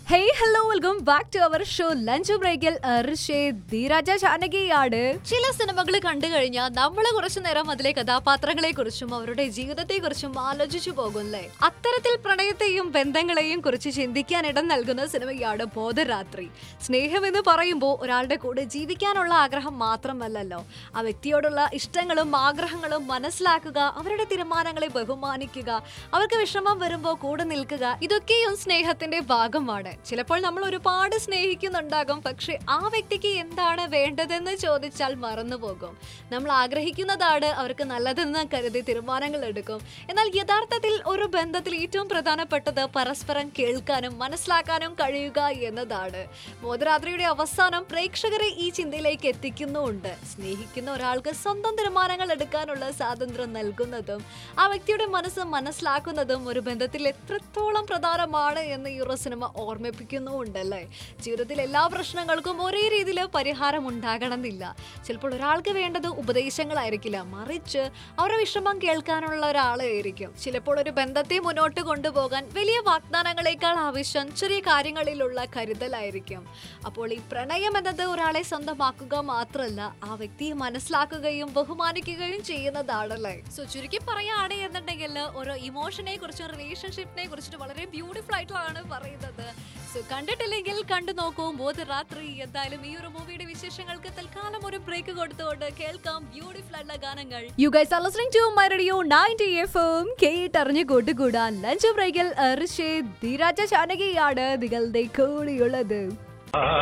hey hello welcome back to our show lunch ബ്രേക്കിൽ ഋഷേ ധീരാജ ജാനകിയാണ് ചില സിനിമകൾ കണ്ടു കഴിഞ്ഞാൽ നമ്മൾ കുറച്ചു നേരം അതിലെ കഥാപാത്രങ്ങളെ കുറിച്ചും അവരുടെ ജീവിതത്തെ കുറിച്ചും ആലോചിച്ചു പോകുമല്ലേ അത്തരത്തിൽ പ്രണയത്തെയും ബന്ധങ്ങളെയും കുറിച്ച് ചിന്തിക്കാൻ ഇടം നൽകുന്ന സിനിമയാണ് ബോധരാത്രി സ്നേഹം എന്ന് പറയുമ്പോൾ ഒരാളുടെ കൂടെ ജീവിക്കാനുള്ള ആഗ്രഹം മാത്രമല്ലല്ലോ ആ വ്യക്തിയോടുള്ള ഇഷ്ടങ്ങളും ആഗ്രഹങ്ങളും മനസ്സിലാക്കുക അവരുടെ തീരുമാനങ്ങളെ ബഹുമാനിക്കുക അവർക്ക് വിഷമം വരുമ്പോൾ കൂടെ നിൽക്കുക ഇതൊക്കെയും സ്നേഹത്തിന്റെ ഭാഗമാണ് ചിലപ്പോൾ നമ്മൾ ഒരുപാട് സ്നേഹിക്കുന്നുണ്ടാകും പക്ഷെ ആ വ്യക്തിക്ക് എന്താണ് വേണ്ടതെന്ന് ചോദിച്ചാൽ മറന്നുപോകും നമ്മൾ ആഗ്രഹിക്കുന്നതാണ് അവർക്ക് നല്ലതെന്ന് കരുതി തീരുമാനങ്ങൾ എടുക്കും എന്നാൽ യഥാർത്ഥത്തിൽ ഒരു ബന്ധത്തിൽ ഏറ്റവും പ്രധാനപ്പെട്ടത് പരസ്പരം കേൾക്കാനും മനസ്സിലാക്കാനും കഴിയുക എന്നതാണ് ബോധരാത്രിയുടെ അവസാനം പ്രേക്ഷകരെ ഈ ചിന്തയിലേക്ക് എത്തിക്കുന്നുമുണ്ട് സ്നേഹിക്കുന്ന ഒരാൾക്ക് സ്വന്തം തീരുമാനങ്ങൾ എടുക്കാനുള്ള സ്വാതന്ത്ര്യം നൽകുന്നതും ആ വ്യക്തിയുടെ മനസ്സ് മനസ്സിലാക്കുന്നതും ഒരു ബന്ധത്തിൽ എത്രത്തോളം പ്രധാനമാണ് എന്ന് ഈ ഒരു സിനിമ ഓർമ്മിപ്പിക്കുന്നുമുണ്ടല്ലേ ജീവിതത്തിൽ എല്ലാ പ്രശ്നങ്ങൾക്കും ഒരേ രീതിയിൽ പരിഹാരം ഉണ്ടാകണമെന്നില്ല ചിലപ്പോൾ ഒരാൾക്ക് വേണ്ടത് ഉപദേശങ്ങളായിരിക്കില്ല മറിച്ച് അവരുടെ വിഷമം കേൾക്കാനുള്ള ഒരാളായിരിക്കും ചിലപ്പോൾ ഒരു ബന്ധത്തെ മുന്നോട്ട് കൊണ്ടുപോകാൻ വലിയ വാഗ്ദാനങ്ങളെക്കാൾ ആവശ്യം ചെറിയ കാര്യങ്ങളിലുള്ള കരുതലായിരിക്കും അപ്പോൾ ഈ പ്രണയം എന്നത് ഒരാളെ സ്വന്തമാക്കുക മാത്രമല്ല ആ വ്യക്തിയെ മനസ്സിലാക്കുകയും ബഹുമാനിക്കുകയും ചെയ്യുന്നതാണല്ലേ സോ ചുരുക്കി പറയുകയാണ് എന്നുണ്ടെങ്കിൽ ഓരോ ഇമോഷനെ കുറിച്ചും റിലേഷൻഷിപ്പിനെ കുറിച്ചിട്ട് വളരെ ബ്യൂട്ടിഫുൾ ആയിട്ടുള്ളതാണ് പറയുന്നത് സോ കണ്ടിട്ടില്ലെങ്കിൽ കണ്ടു നോക്കൂ ബോധ രാത്രി എന്തായാലും ഈ ഒരു മൂവിയുടെ വിശേഷങ്ങൾക്ക് തൽക്കാലം ഒരു ബ്രേക്ക് കൊടുത്തുകൊണ്ട് കേൾക്കാം ബ്യൂട്ടിഫുൾ ആയിട്ടുള്ള ഗാനങ്ങൾ you guys are listening to my radio 90 FM കേട്ടറിഞ്ഞ് കൂട്ടുകൂടാൻ ലഞ്ച് ബ്രേക്കിൽ ഋഷേ ധീരാജ ജാനകിയാണ് നിങ്ങളുടെ കൂടിയുള്ളത്